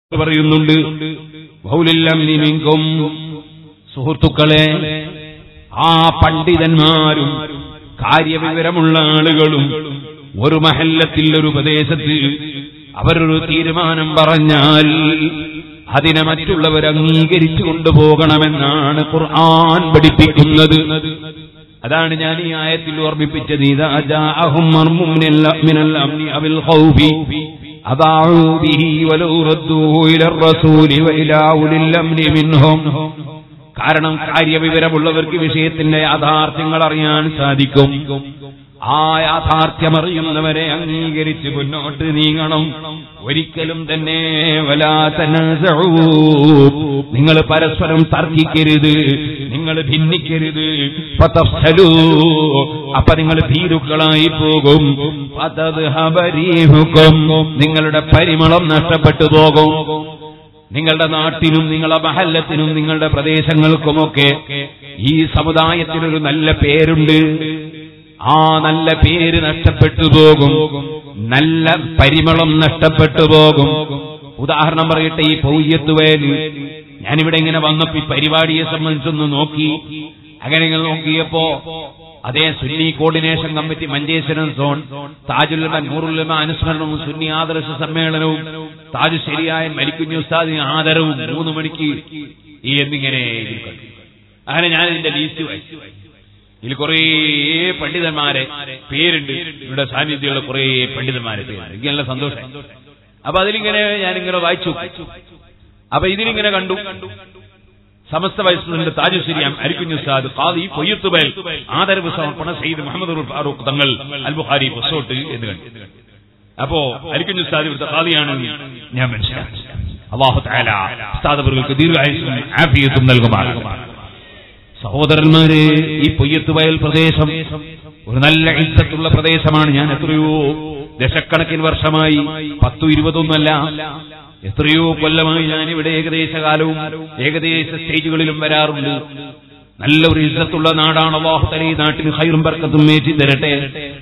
പറയുന്നുണ്ട് ബഹുലില്ലം സുഹൃത്തുക്കളെ ആ പണ്ഡിതന്മാരും കാര്യവിവരമുള്ള ആളുകളും ഒരു മഹല്ലത്തിൽ ഒരു പ്രദേശത്ത് അവരൊരു തീരുമാനം പറഞ്ഞാൽ അതിനെ മറ്റുള്ളവർ അംഗീകരിച്ചു കൊണ്ടുപോകണമെന്നാണ് ഖുർആൻ പഠിപ്പിക്കുന്നത് അതാണ് ഞാൻ ഈ ആയത്തിൽ ഓർമ്മിപ്പിച്ചത് ഇതാ ജാഅഹും മർമും മിനൽ അംനി അവിൽ ഖൗഫി അദാഉ ബിഹി വലൗ റദ്ദൂഹു ഇലർ റസൂലി വഇലാ ഉലിൽ അംരി മിൻഹും കാരണം കാര്യവിവരമുള്ളവർക്ക് വിഷയത്തിന്റെ യാഥാർത്ഥ്യങ്ങൾ അറിയാൻ സാധിക്കും ആ യാഥാർത്ഥ്യം അറിയുന്നവരെ അംഗീകരിച്ച് മുന്നോട്ട് നീങ്ങണം ഒരിക്കലും തന്നെ വലാതനസഊ നിങ്ങൾ പരസ്പരം തർക്കിക്കരുത് നിങ്ങൾ ഭിന്നിക്കരുത് ഫതഫ്സലൂ അപ്പൊ നിങ്ങൾ ഭീരുക്കളായി പോകും ഫതദ്ഹബരീഹുക്കും നിങ്ങളുടെ പരിമളം നഷ്ടപ്പെട്ടു പോകും നിങ്ങളുടെ നാട്ടിനും നിങ്ങളുടെ മഹല്ലത്തിനും നിങ്ങളുടെ പ്രദേശങ്ങൾക്കുമൊക്കെ ഈ സമുദായത്തിനൊരു നല്ല പേരുണ്ട് ആ നല്ല പേര് നഷ്ടപ്പെട്ടു പോകും നല്ല പരിമളം നഷ്ടപ്പെട്ടു പോകും ഉദാഹരണം പറയട്ടെ ഈ പൗയ്യത്തുവേല് ഞാനിവിടെ ഇങ്ങനെ വന്നപ്പോ ഈ പരിപാടിയെ സംബന്ധിച്ചൊന്ന് നോക്കി അങ്ങനെ ഇങ്ങനെ നോക്കിയപ്പോ അതേ സുന്നി coordination committee Manjeshwaram zone Tajul Ulama Nurul Ulama അനുസ്മരണവും സുന്നി ആദർശ സമ്മേളനവും താജു ശരിയായ മരിക്കുഞ്ഞു ഉസ്താദിന് ആദരവും മൂന്ന് മണിക്ക് ഈ എന്നിങ്ങനെ ഇതിൽ കണ്ടു. അങ്ങനെ ഞാൻ ഇതിന്റെ ലീസ്റ്റ് വായിച്ചു ഇതിൽ കുറേ പണ്ഡിതന്മാരെ പേരുണ്ട് ഇവിടെ സാന്നിധ്യമുള്ള കുറേ പണ്ഡിതന്മാരെ പേരുണ്ട് എനിക്ക് നല്ല സന്തോഷം അപ്പൊ അതിലിങ്ങനെ ഞാനിങ്ങനെ വായിച്ചു അപ്പൊ ഇതിലിങ്ങനെ കണ്ടു സമസ്ത വൈസ് പ്രസിഡന്റ് താജുശ്ശേരിയാം അരിക്കുഞ്ഞു സാദ് ഖാദി പൊയ്യത്തുബേൽ ആദരവ് സമർപ്പണ സയ്യിദ് മുഹമ്മദ് ഉൽ ഫാറൂഖ് തങ്ങൾ അൽ ബുഖാരി ബസോട്ട് എന്ന് കണ്ടു അപ്പോ അരിക്കുഞ്ഞു സാദ് ഇവിടുത്തെ ഖാദിയാണ് ഞാൻ മനസ്സിലാക്കി അള്ളാഹു തആല ഉസ്താദവർക്ക് ദീർഘായുസ്സും ആഫിയത്തും നൽകുമാറാകും സഹോദരന്മാരെ ഈ പൊയ്യത്തുവയൽ പ്രദേശം ഒരു നല്ല ഇജ്ജത്തുള്ള പ്രദേശമാണ് ഞാൻ എത്രയോ ദശക്കണക്കിന് വർഷമായി പത്തു ഇരുപതൊന്നല്ല എത്രയോ കൊല്ലമായി ഞാൻ ഇവിടെ ഏകദേശ കാലവും ഏകദേശ സ്റ്റേജുകളിലും വരാറുണ്ട് നല്ല ഒരു ഇജ്ജത്തുള്ള നാടാണ് അള്ളാഹുത്തല ഈ നാട്ടിന് ഹൈറും ബർക്കത്തും മേറ്റി തരട്ടെ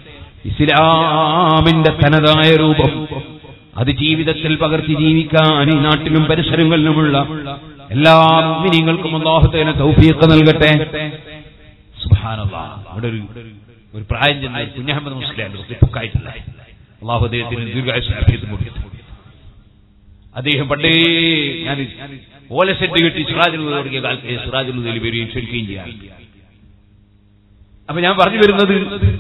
ഇസ്ലാമിന്റെ തനതായ രൂപം അത് ജീവിതത്തിൽ പകർത്തി ജീവിക്കാൻ ഈ നാട്ടിലും പരിസരങ്ങളിലുമുള്ള എല്ലാ മുഅ്മിനീങ്ങൾക്കും അള്ളാഹുത്തേനെ തൗഫീഖ് നൽകട്ടെ സുബ്ഹാനല്ലാഹ് അവിടെ ഒരു ഒരു പ്രായം ചെന്ന കുഞ്ഞഹമ്മദ് മുസ്ലിം പൊക്കായിട്ടില്ല അള്ളാഹു അദ്ദേഹത്തിന് ദീർഘായുസ് ആഫിയത്തും കൊടുക്കട്ടെ അദ്ദേഹം പണ്ടേ ഞാൻ ഓല സെറ്റ് കിട്ടി സിറാജുൽ തുടങ്ങിയ കാലത്ത് സിറാജുൽ വരികയും ക്ഷണിക്കുകയും ചെയ്യാം അപ്പൊ ഞാൻ പറഞ്ഞു വരുന്നത്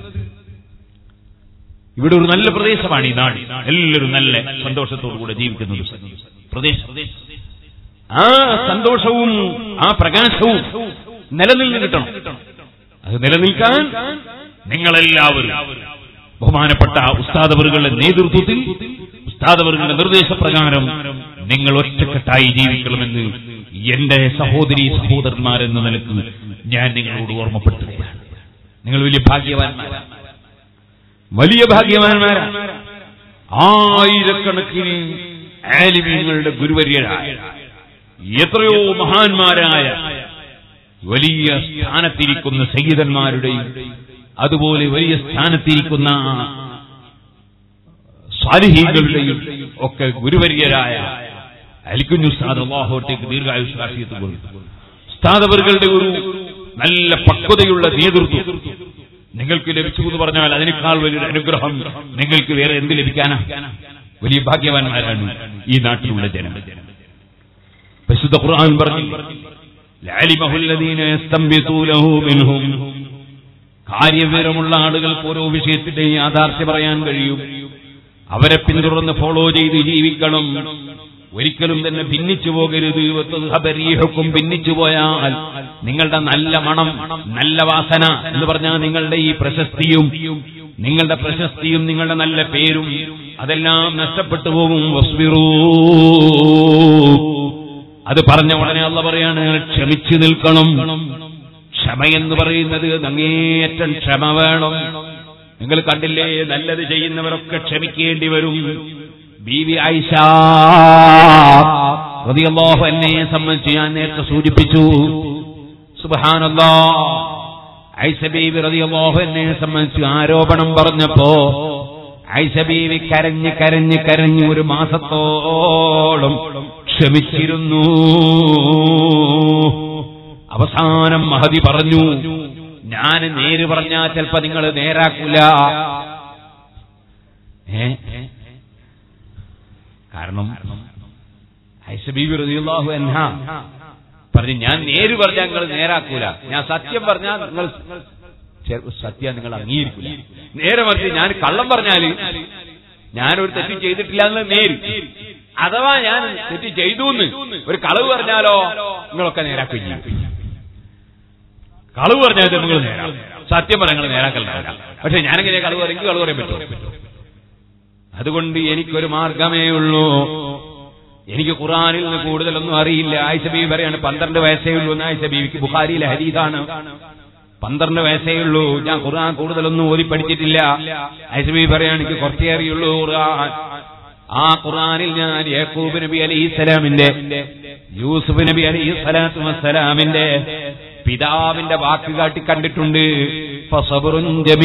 ഇവിടെ ഒരു നല്ല പ്രദേശമാണ് ഈ നാട് എല്ലാവരും നല്ല സന്തോഷത്തോടു കൂടെ ജീവിക്കുന്നത് പ്രദേശം ആ സന്തോഷവും ആ പ്രകാശവും നിലനിന്ന് കിട്ടണം അത് നിലനിൽക്കാൻ നിങ്ങളെല്ലാവരും ബഹുമാനപ്പെട്ട ഉസ്താദവറുകളുടെ നേതൃത്വത്തിൽ ഉസ്താദവറുകളുടെ നിർദ്ദേശപ്രകാരം നിങ്ങൾ ഒറ്റക്കെട്ടായി ജീവിക്കണമെന്ന് എന്റെ സഹോദരി സഹോദരന്മാരെന്ന നിലക്ക് ഞാൻ നിങ്ങളോട് ഓർമ്മപ്പെടുത്തുകയാണ് നിങ്ങൾ വലിയ ഭാഗ്യവാന്മാരാണ് വലിയ ഭാഗ്യവാന്മാരാണ് ആയിരക്കണക്കിന് ആലിമീങ്ങളുടെ ഗുരുവര്യരായ എത്രയോ മഹാന്മാരായ വലിയ സ്ഥാനത്തിരിക്കുന്ന സയ്യിദന്മാരുടെയും അതുപോലെ വലിയ സ്ഥാനത്തിരിക്കുന്ന സ്വാലിഹീകളുടെയും ഒക്കെ ഗുരുവര്യരായ അലിക്കുഞ്ഞു ഉസ്താദ് അള്ളാഹോട്ടേക്ക് ദീർഘായുഷ്കാശിയത്ത് കൊടുത്തു ഉസ്താദവറുകളുടെ ഒരു നല്ല പക്വതയുള്ള നേതൃത്വം നിങ്ങൾക്ക് ലഭിച്ചു എന്ന് പറഞ്ഞാൽ അതിനേക്കാൾ വലിയൊരു അനുഗ്രഹം നിങ്ങൾക്ക് വേറെ എന്ത് ലഭിക്കാനാ വലിയ ഭാഗ്യവാന്മാരാണ് ഈ നാട്ടിലുള്ള ജനം പരിശുദ്ധ ഖുർആൻ പറഞ്ഞു ലഅലിമഹു الذين يستنبطونه منهم കാര്യവിവരമുള്ള ആളുകൾക്ക് ഓരോ വിഷയത്തിന്റെ യാഥാർത്ഥ്യം പറയാൻ കഴിയും അവരെ പിന്തുടർന്ന് ഫോളോ ചെയ്ത് ജീവിക്കണം ഒരിക്കലും തന്നെ ഭിന്നിച്ചു പോകരുത് ഹബരീഹക്കും ഭിന്നിച്ചു പോയാൽ നിങ്ങളുടെ നല്ല മണം നല്ല വാസന എന്ന് പറഞ്ഞാൽ നിങ്ങളുടെ ഈ പ്രശസ്തിയും നിങ്ങളുടെ പ്രശസ്തിയും നിങ്ങളുടെ നല്ല പേരും അതെല്ലാം നഷ്ടപ്പെട്ടു പോകും വസ്വിറൂ അത് പറഞ്ഞ ഉടനെ അല്ല പറയാണ് ക്ഷമിച്ചു നിൽക്കണം ക്ഷമയെന്ന് പറയുന്നത് അങ്ങേയറ്റം ക്ഷമ വേണം നിങ്ങൾ കണ്ടില്ലേ നല്ലത് ചെയ്യുന്നവരൊക്കെ ക്ഷമിക്കേണ്ടി വരും ബീവി ഐഷ റളിയല്ലാഹു എന്നെ സംബന്ധിച്ച് ഞാൻ നേരത്തെ സൂചിപ്പിച്ചു സുബ്ഹാനല്ലാ ഐസ ബീവി റളിയല്ലാഹു എന്നെ സംബന്ധിച്ച് ആരോപണം പറഞ്ഞപ്പോ ആയിഷ ബീവി കരഞ്ഞ് കരഞ്ഞ് കരഞ്ഞ് ഒരു മാസത്തോളം ക്ഷമിച്ചിരുന്നു അവസാനം മഹതി പറഞ്ഞു ഞാൻ നേര് പറഞ്ഞാൽ ചിലപ്പോ നിങ്ങൾ നേരാക്കൂല ഏ കാരണം ഐഷബീബി റളിയല്ലാഹു അൻഹ പറഞ്ഞു ഞാൻ നേര് പറഞ്ഞാൽ നിങ്ങൾ നേരാക്കൂല ഞാൻ സത്യം പറഞ്ഞാൽ നിങ്ങൾ ചെ- സത്യം നിങ്ങൾ അംഗീകരിക്കില്ല നേരെ മറിച്ച് ഞാൻ കള്ളം പറഞ്ഞാല് ഞാനൊരു തെറ്റ് ചെയ്തിട്ടില്ല എന്ന് നേര് അഥവാ ഞാൻ തെറ്റ് ചെയ്തു എന്ന് ഒരു കളവ് പറഞ്ഞാലോ നിങ്ങളൊക്കെ നേരാക്കുകയും ചെയ്യും കളവ് പറഞ്ഞാൽ നിങ്ങൾ നേരാ സത്യം പറഞ്ഞാൽ നിങ്ങൾ നേരാക്കലുണ്ടാവില്ല പക്ഷെ ഞാനെങ്ങനെ കളവ് പറയും കളവ് പറയാൻ പറ്റുമോ അതുകൊണ്ട് എനിക്കൊരു മാർഗമേ ഉള്ളൂ എനിക്ക് ഖുറാനിൽ നിന്ന് കൂടുതലൊന്നും അറിയില്ല ആയിഷ ബീവി പറയാണ് പന്ത്രണ്ട് വയസ്സേ ഉള്ളൂ എന്ന് ആയിഷ ബീവിക്ക് ബുഖാരിയിലെ ഹരീതാണ് പന്ത്രണ്ട് വയസ്സേ ഉള്ളൂ ഞാൻ ഖുർആൻ കൂടുതലൊന്നും ഓതി പഠിച്ചിട്ടില്ല ആയിഷ ബീവി പറയാണ് എനിക്ക് കുറച്ചേ അറിയുള്ളൂ ഖുർആൻ ആ ഖുർആനിൽ ഞാൻ യാക്കൂബ് നബി അലൈഹി സ്വലാമിന്റെ യൂസുഫ് നബി അലൈഹി സ്വലാത്തു വസ്സലാമിന്റെ പിതാവിന്റെ വാക്ക് കാട്ടി കണ്ടിട്ടുണ്ട് ഫസബറുൻ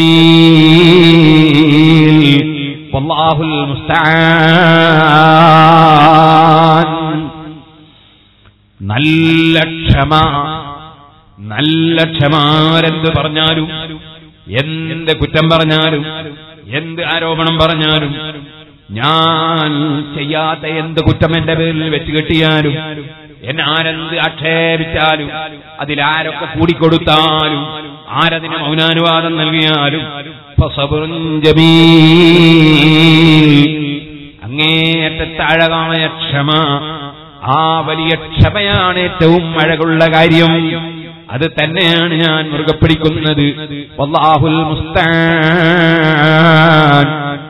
ജമീൽ വല്ലാഹുൽ മുസ്തആൻ നല്ല ക്ഷമ നല്ല ക്ഷമാരെന്ത് പറഞ്ഞാലും എന്ത് കുറ്റം പറഞ്ഞാലും എന്ത് ആരോപണം പറഞ്ഞാലും ഞാൻ ചെയ്യാത്ത എന്ത് കുറ്റം എന്റെ പേരിൽ വെച്ച് കെട്ടിയാലും എന്നെ ആരെന്ത് ആക്ഷേപിച്ചാലും അതിലാരൊക്കെ കൂടിക്കൊടുത്താലും ആരതിന് മൗനാനുവാദം നൽകിയാലും ഫസബറുൻ ജമീൽ അങ്ങേയറ്റത്തെ അഴകായ ക്ഷമ ആ വലിയ ക്ഷമയാണ് ഏറ്റവും അഴകുള്ള കാര്യം അത് തന്നെയാണ് ഞാൻ മുറുകെ പിടിക്കുന്നത് വല്ലാഹുൽ മുസ്താൻ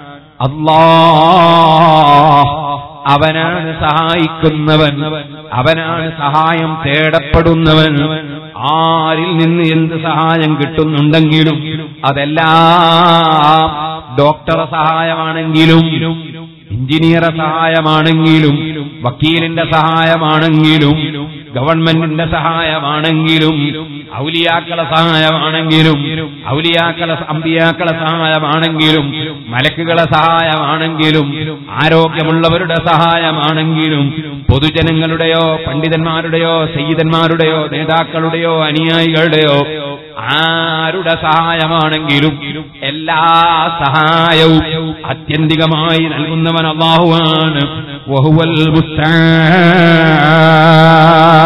അല്ലാഹ് അവനാണ് സഹായിക്കുന്നവൻ അവനാണ് സഹായം തേടപ്പെടുന്നവൻ ആരിൽ നിന്ന് എന്ത് സഹായം കിട്ടുന്നുണ്ടെങ്കിലും അതെല്ലാം ഡോക്ടറെ സഹായമാണെങ്കിലും എഞ്ചിനീയറെ സഹായമാണെങ്കിലും വക്കീലിന്റെ സഹായമാണെങ്കിലും ഗവൺമെന്റിന്റെ സഹായമാണെങ്കിലും ഔലിയാക്കളെ സഹായമാണെങ്കിലും ഔലിയാക്കളെ അമ്പിയാക്കളെ സഹായമാണെങ്കിലും മലക്കുകളെ സഹായമാണെങ്കിലും ആരോഗ്യമുള്ളവരുടെ സഹായമാണെങ്കിലും പൊതുജനങ്ങളുടെയോ പണ്ഡിതന്മാരുടെയോ സയ്യിദന്മാരുടെയോ നേതാക്കളുടെയോ അനുയായികളുടെയോ ആരുടെ സഹായമാണെങ്കിലും എല്ലാ സഹായവും ആത്യന്തികമായി നൽകുന്നവൻ അള്ളാഹുവാണ് വഹുവൽ മുസ്താൻ